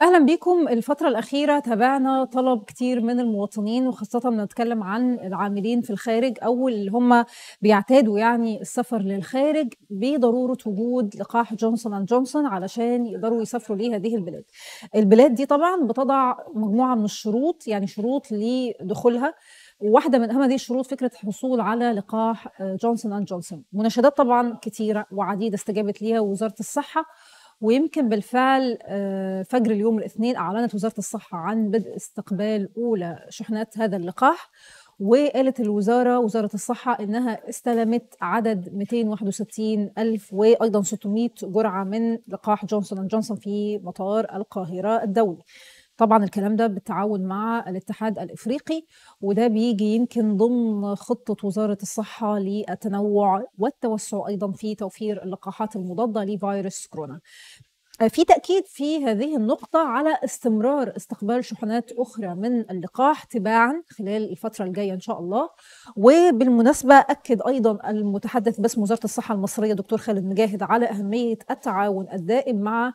أهلا بيكم الفترة الأخيرة تابعنا طلب كتير من المواطنين وخاصة بنتكلم عن العاملين في الخارج أو اللي هم بيعتادوا يعني السفر للخارج بضرورة وجود لقاح جونسون أند جونسون علشان يقدروا يسافروا لهذه البلاد. البلاد دي طبعا بتضع مجموعة من الشروط يعني شروط لدخولها وواحدة من أهم هذه الشروط فكرة الحصول على لقاح جونسون أند جونسون. مناشدات طبعا كتيرة وعديدة استجابت ليها وزارة الصحة ويمكن بالفعل فجر اليوم الاثنين أعلنت وزارة الصحة عن بدء استقبال أولى شحنات هذا اللقاح وقالت الوزارة وزارة الصحة إنها استلمت عدد 261 ألف وأيضا 600 جرعة من لقاح جونسون أند جونسون في مطار القاهرة الدولي طبعا الكلام ده بالتعاون مع الاتحاد الافريقي وده بيجي يمكن ضمن خطه وزاره الصحه للتنوع والتوسع ايضا في توفير اللقاحات المضاده لفيروس كورونا. في تاكيد في هذه النقطه على استمرار استقبال شحنات اخرى من اللقاح تباعا خلال الفتره الجايه ان شاء الله وبالمناسبه اكد ايضا المتحدث باسم وزاره الصحه المصريه دكتور خالد مجاهد على اهميه التعاون الدائم مع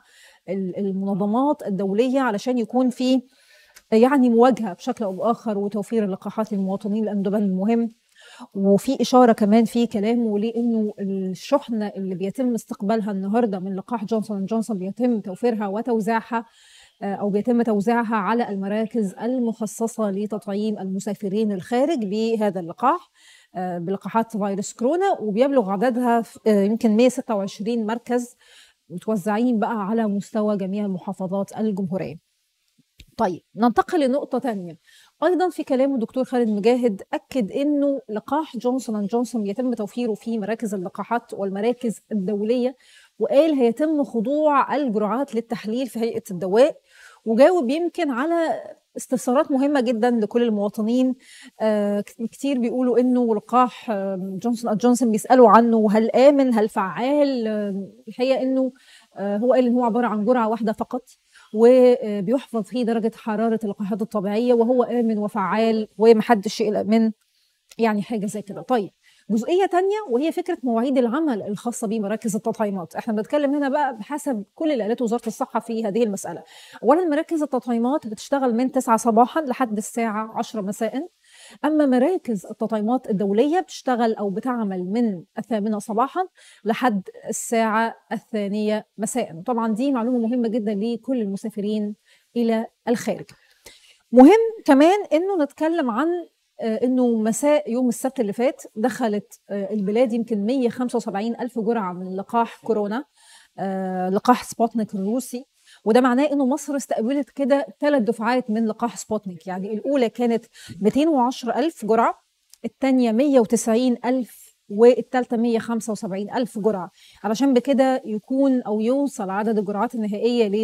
المنظمات الدوليه علشان يكون في يعني مواجهه بشكل او باخر وتوفير اللقاحات للمواطنين لانه ده مهم وفي اشاره كمان في كلامه لانه الشحنه اللي بيتم استقبالها النهارده من لقاح جونسون جونسون بيتم توفيرها وتوزيعها او بيتم توزيعها على المراكز المخصصه لتطعيم المسافرين الخارج بهذا اللقاح بلقاحات فيروس كورونا وبيبلغ عددها يمكن 126 مركز متوزعين بقى على مستوى جميع المحافظات الجمهورية طيب ننتقل لنقطة تانية أيضا في كلامه الدكتور خالد مجاهد أكد أنه لقاح جونسون أند جونسون يتم توفيره في مراكز اللقاحات والمراكز الدولية وقال هيتم خضوع الجرعات للتحليل في هيئة الدواء وجاوب يمكن على استفسارات مهمة جدا لكل المواطنين آه كتير بيقولوا انه لقاح آه جونسون جونسون بيسألوا عنه هل آمن هل فعال آه الحقيقة انه آه هو قال ان هو عبارة عن جرعة واحدة فقط وبيحفظ فيه درجة حرارة اللقاحات الطبيعية وهو آمن وفعال ومحدش يقلق من يعني حاجة زي كده طيب جزئيه تانية وهي فكره مواعيد العمل الخاصه بمراكز التطعيمات احنا بنتكلم هنا بقى بحسب كل اللي قالته وزاره الصحه في هذه المساله اولا مراكز التطعيمات بتشتغل من 9 صباحا لحد الساعه 10 مساء اما مراكز التطعيمات الدوليه بتشتغل او بتعمل من الثامنه صباحا لحد الساعه الثانيه مساء طبعا دي معلومه مهمه جدا لكل المسافرين الى الخارج مهم كمان انه نتكلم عن انه مساء يوم السبت اللي فات دخلت البلاد يمكن 175 الف جرعه من لقاح كورونا لقاح سبوتنيك الروسي وده معناه انه مصر استقبلت كده ثلاث دفعات من لقاح سبوتنيك يعني الاولى كانت 210 الف جرعه الثانيه 190 الف والثالثه 175 ألف جرعة علشان بكده يكون أو يوصل عدد الجرعات النهائية ل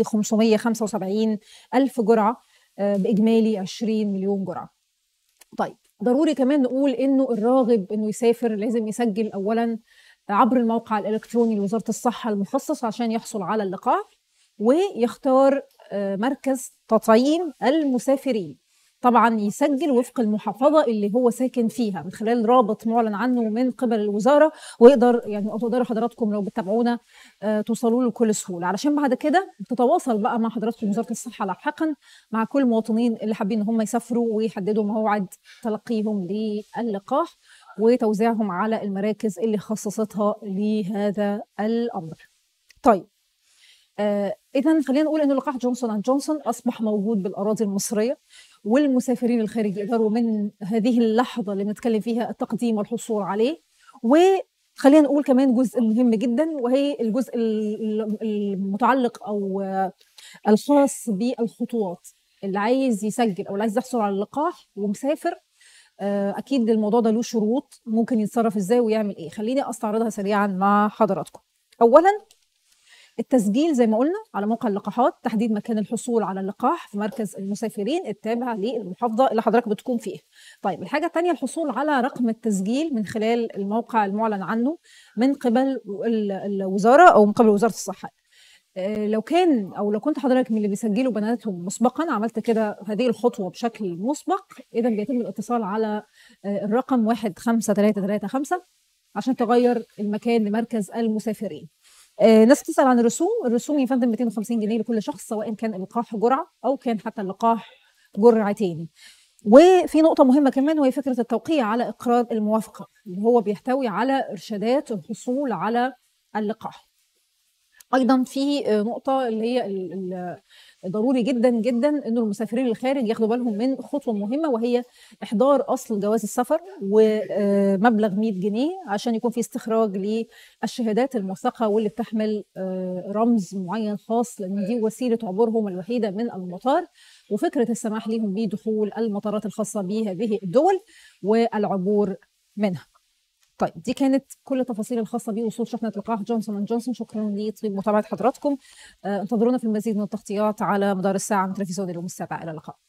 575 ألف جرعة بإجمالي 20 مليون جرعة طيب ضروري كمان نقول انه الراغب انه يسافر لازم يسجل اولا عبر الموقع الالكتروني لوزاره الصحه المخصص عشان يحصل على اللقاح ويختار مركز تطعيم المسافرين طبعا يسجل وفق المحافظه اللي هو ساكن فيها من خلال رابط معلن عنه من قبل الوزاره ويقدر يعني تقدروا حضراتكم لو بتتابعونا توصلوا له بكل سهوله علشان بعد كده تتواصل بقى مع حضراتكم وزاره الصحه لاحقا مع كل المواطنين اللي حابين ان هم يسافروا ويحددوا موعد تلقيهم للقاح وتوزيعهم على المراكز اللي خصصتها لهذا الامر. طيب آه اذا خلينا نقول ان لقاح جونسون اند جونسون اصبح موجود بالاراضي المصريه والمسافرين الخارج يقدروا من هذه اللحظه اللي بنتكلم فيها التقديم والحصول عليه وخلينا نقول كمان جزء مهم جدا وهي الجزء المتعلق او الخاص بالخطوات اللي عايز يسجل او اللي عايز يحصل على اللقاح ومسافر اكيد الموضوع ده له شروط ممكن يتصرف ازاي ويعمل ايه خليني استعرضها سريعا مع حضراتكم اولا التسجيل زي ما قلنا على موقع اللقاحات تحديد مكان الحصول على اللقاح في مركز المسافرين التابع للمحافظه اللي حضرتك بتكون فيها. طيب الحاجه الثانيه الحصول على رقم التسجيل من خلال الموقع المعلن عنه من قبل الوزاره او من قبل وزاره الصحه. لو كان او لو كنت حضرتك من اللي بيسجلوا بياناتهم مسبقا عملت كده هذه الخطوه بشكل مسبق اذا بيتم الاتصال على الرقم 15335 عشان تغير المكان لمركز المسافرين. آه ناس بتسال عن الرسوم الرسوم يا فندم 250 جنيه لكل شخص سواء كان اللقاح جرعه او كان حتى اللقاح جرعتين وفي نقطة مهمة كمان وهي فكرة التوقيع على إقرار الموافقة اللي هو بيحتوي على إرشادات الحصول على اللقاح. أيضا في نقطة اللي هي ضروري جدا جدا انه المسافرين الخارج ياخدوا بالهم من خطوه مهمه وهي احضار اصل جواز السفر ومبلغ 100 جنيه عشان يكون في استخراج للشهادات الموثقه واللي بتحمل رمز معين خاص لان دي وسيله عبورهم الوحيده من المطار وفكره السماح لهم بدخول المطارات الخاصه بهذه الدول والعبور منها. طيب دي كانت كل التفاصيل الخاصه بوصول شحنه لقاح جونسون اند جونسون شكرا لطيب متابعه حضراتكم انتظرونا في المزيد من التغطيات على مدار الساعه من تلفزيون اليوم السابع الى اللقاء